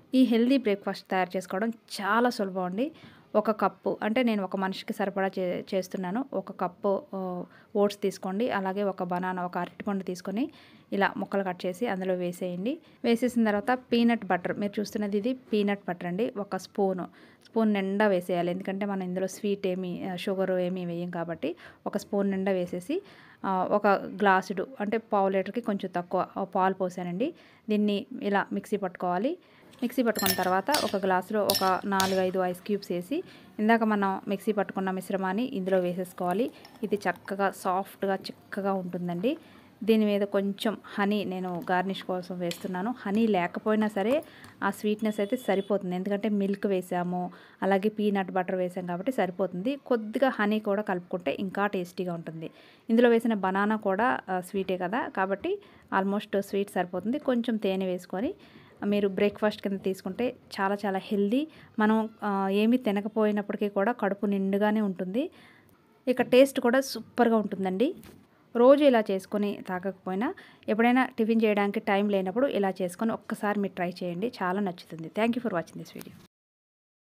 ఈ healthy breakfast తయారు చేసుకోవడం చాలా సులభం అండి ఒక కప్పు అంటే నేను ఒక మనిషికి సరిపడా చే చేస్తున్నాను ఒక కప్పు ఆ, ఓట్స్ తీసుకోండి అలాగే ఒక బనానా ఒక అరటిపండు తీసుకొని ఇలా ముక్కలు కట్ చేసి అందులో వేసేయండి వేసేసిన తర్వాత పీనట్ బటర్ మీరు చూస్తున్నది ఇది పీనట్ బటర్ అండి ఒక స్పూను స్పూన్ నిండా వేసేయాలి ఎందుకంటే మనం ఇందులో స్వీట్ ఏమి షుగర్ ఏమీ వేయం కాబట్టి ఒక స్పూన్ నిండా వేసేసి ఆ, ఒక గ్లాసుడు అంటే పావు లీటర్కి కొంచెం తక్కువ ఆ, పాలు పోసానండి దీన్ని ఇలా మిక్సీ పట్టుకోవాలి మిక్సీ పట్టుకున్న తర్వాత ఒక గ్లాసులో ఒక నాలుగు ఐదు ఐస్ క్యూబ్స్ వేసి ఇందాక మనం మిక్సీ పట్టుకున్న మిశ్రమాన్ని ఇందులో వేసేసుకోవాలి ఇది చక్కగా సాఫ్ట్గా చిక్కగా ఉంటుందండి దీని మీద కొంచెం హనీ నేను గార్నిష్ కోసం వేస్తున్నాను హనీ లేకపోయినా సరే ఆ స్వీట్నెస్ అయితే సరిపోతుంది ఎందుకంటే మిల్క్ వేసాము అలాగే పీనట్ బటర్ వేసాం కాబట్టి సరిపోతుంది కొద్దిగా హనీ కూడా కలుపుకుంటే ఇంకా టేస్టీగా ఉంటుంది ఇందులో వేసిన బనానా కూడా ఆ, స్వీటే కదా కాబట్టి ఆల్మోస్ట్ స్వీట్ సరిపోతుంది కొంచెం తేనె వేసుకొని మీరు బ్రేక్ఫాస్ట్ కింద తీసుకుంటే చాలా చాలా హెల్దీ మనం ఆ, ఏమీ తినకపోయినప్పటికీ కూడా కడుపు నిండుగానే ఉంటుంది ఇక టేస్ట్ కూడా సూపర్గా ఉంటుందండి రోజు ఇలా చేసుకొని తాగకపోయినా ఎప్పుడైనా టిఫిన్ చేయడానికి టైం లేనప్పుడు ఇలా చేసుకొని ఒక్కసారి మీరు ట్రై చేయండి చాలా నచ్చుతుంది thank you for watching this video